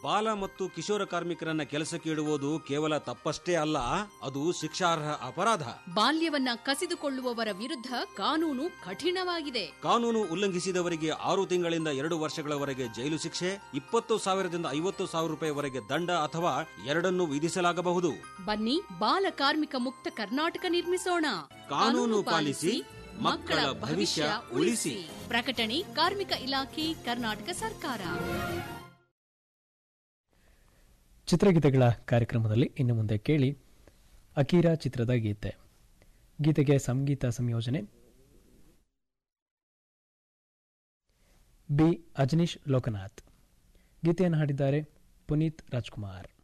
ಬಾಲ ಮತ್ತು ಕಿಶೋರ ಕಾರ್ಮಿಕರನ್ನ ಕೆಲಸಕ್ಕೆ ಇಡುವುದು ಕೇವಲ ತಪ್ಪಷ್ಟೇ ಅಲ್ಲ ಅದು ಶಿಕ್ಷಾರ್ಹ ಅಪರಾಧ ಬಾಲ್ಯವನ್ನ ಕಸಿದುಕೊಳ್ಳುವವರ ವಿರುದ್ಧ ಕಾನೂನು ಕಠಿಣವಾಗಿದೆ ಕಾನೂನು ಉಲ್ಲಂಘಿಸಿದವರಿಗೆ ಆರು ತಿಂಗಳಿಂದ ಎರಡು ವರ್ಷಗಳವರೆಗೆ ಜೈಲು ಶಿಕ್ಷೆ ಇಪ್ಪತ್ತು ಸಾವಿರದಿಂದ ಐವತ್ತು ಸಾವಿರ ರೂಪಾಯಿವರೆಗೆ ದಂಡ ಅಥವಾ ಎರಡನ್ನೂ ವಿಧಿಸಲಾಗಬಹುದು ಬನ್ನಿ ಬಾಲ ಕಾರ್ಮಿಕ ಮುಕ್ತ ಕರ್ನಾಟಕ ನಿರ್ಮಿಸೋಣ ಕಾನೂನು ಪಾಲಿಸಿ ಮಕ್ಕಳ ಭವಿಷ್ಯ ಉಳಿಸಿ ಪ್ರಕಟಣೆ ಕಾರ್ಮಿಕ ಇಲಾಖೆ ಕರ್ನಾಟಕ ಸರ್ಕಾರ ಚಿತ್ರಗೀತೆಗಳ ಕಾರ್ಯಕ್ರಮದಲ್ಲಿ ಇನ್ನು ಮುಂದೆ ಕೇಳಿ ಅಕೀರಾ ಚಿತ್ರದ ಗೀತೆ ಗೀತೆಗೆ ಸಂಗೀತ ಸಂಯೋಜನೆ ಬಿ ಅಜನೀಶ್ ಲೋಕನಾಥ್ ಗೀತೆಯನ್ನು ಹಾಡಿದ್ದಾರೆ ಪುನೀತ್ ರಾಜ್ಕುಮಾರ್